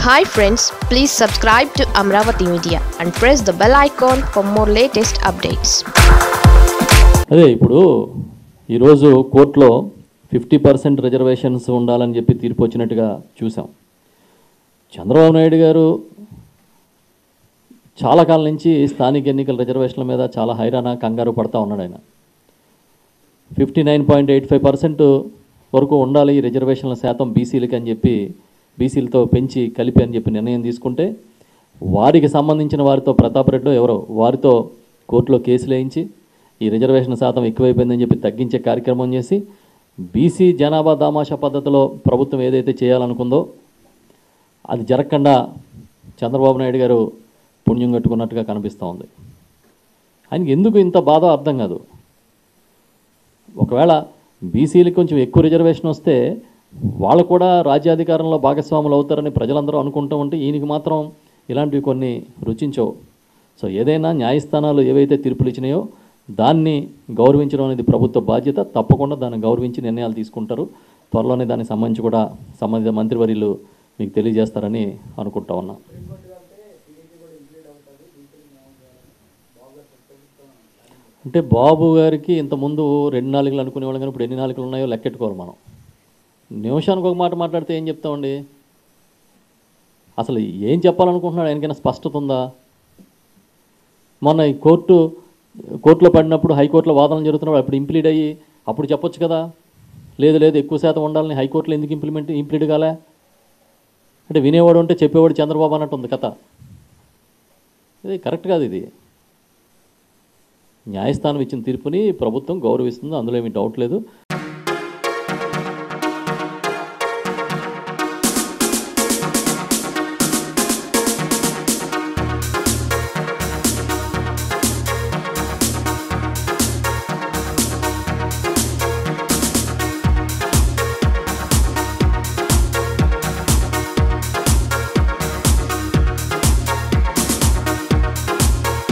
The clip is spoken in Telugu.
hi friends please subscribe to Amaravati media and press the bell icon for more latest updates అదే ఇప్పుడు ఈరోజు కోర్టులో ఫిఫ్టీ పర్సెంట్ రిజర్వేషన్స్ ఉండాలని చెప్పి తీర్పు వచ్చినట్టుగా చూసాం చంద్రబాబు నాయుడు గారు చాలా కాలం నుంచి స్థానిక ఎన్నికల రిజర్వేషన్ల మీద చాలా హైరాణ కంగారు పడతా ఉన్నాడు ఆయన fifty nine point eight five percent వరకు ఉండాలి ఈ రిజర్వేషన్ల శాతం బీసీలకి అని చెప్పి బీసీలతో పెంచి కలిపి అని చెప్పి నిర్ణయం తీసుకుంటే వారికి సంబంధించిన వారితో ప్రతాప్ రెడ్డి ఎవరో వారితో కోర్టులో కేసులు వేయించి ఈ రిజర్వేషన్ శాతం ఎక్కువైపోయిందని చెప్పి తగ్గించే కార్యక్రమం చేసి బీసీ జనాభా దామాషా పద్ధతిలో ప్రభుత్వం ఏదైతే చేయాలనుకుందో అది జరగకుండా చంద్రబాబు నాయుడు గారు పుణ్యం కట్టుకున్నట్టుగా కనిపిస్తూ ఉంది ఆయనకి ఎందుకు ఇంత బాధ అర్థం కాదు ఒకవేళ బీసీలకు కొంచెం ఎక్కువ రిజర్వేషన్ వస్తే వాళ్ళు కూడా రాజ్యాధికారంలో భాగస్వాములు అవుతారని ప్రజలందరూ అనుకుంటూ ఉంటే ఈయనకి మాత్రం ఇలాంటివి కొన్ని రుచించవు సో ఏదైనా న్యాయస్థానాలు ఏవైతే తీర్పులు ఇచ్చినాయో దాన్ని గౌరవించడం అనేది ప్రభుత్వ బాధ్యత తప్పకుండా దాన్ని గౌరవించి నిర్ణయాలు తీసుకుంటారు త్వరలోనే దానికి సంబంధించి కూడా సంబంధిత మంత్రివర్యులు మీకు తెలియజేస్తారని అనుకుంటా ఉన్నా అంటే బాబు గారికి ఇంతకుముందు రెండు నాలుగులు అనుకునేవాళ్ళం కానీ ఇప్పుడు ఎన్ని నాలుగులు ఉన్నాయో లెక్కెట్టుకోవాలి మనం నిమిషానికి ఒక మాట మాట్లాడితే ఏం చెప్తామండి అసలు ఏం చెప్పాలనుకుంటున్నాడు ఆయనకైనా స్పష్టత ఉందా మొన్న ఈ కోర్టు కోర్టులో పడినప్పుడు హైకోర్టులో వాదనలు జరుగుతున్నప్పుడు అప్పుడు ఇంప్లీడ్ అయ్యి అప్పుడు చెప్పొచ్చు కదా లేదు లేదు ఎక్కువ శాతం ఉండాలని హైకోర్టులో ఎందుకు ఇంప్లిమెంట్ ఇంప్లీడ్ కాలే అంటే వినేవాడు ఉంటే చెప్పేవాడు చంద్రబాబు అన్నట్టు ఉంది కథ ఇది కరెక్ట్ కాదు ఇది న్యాయస్థానం ఇచ్చిన తీర్పుని ప్రభుత్వం గౌరవిస్తుంది అందులో ఏమీ డౌట్ లేదు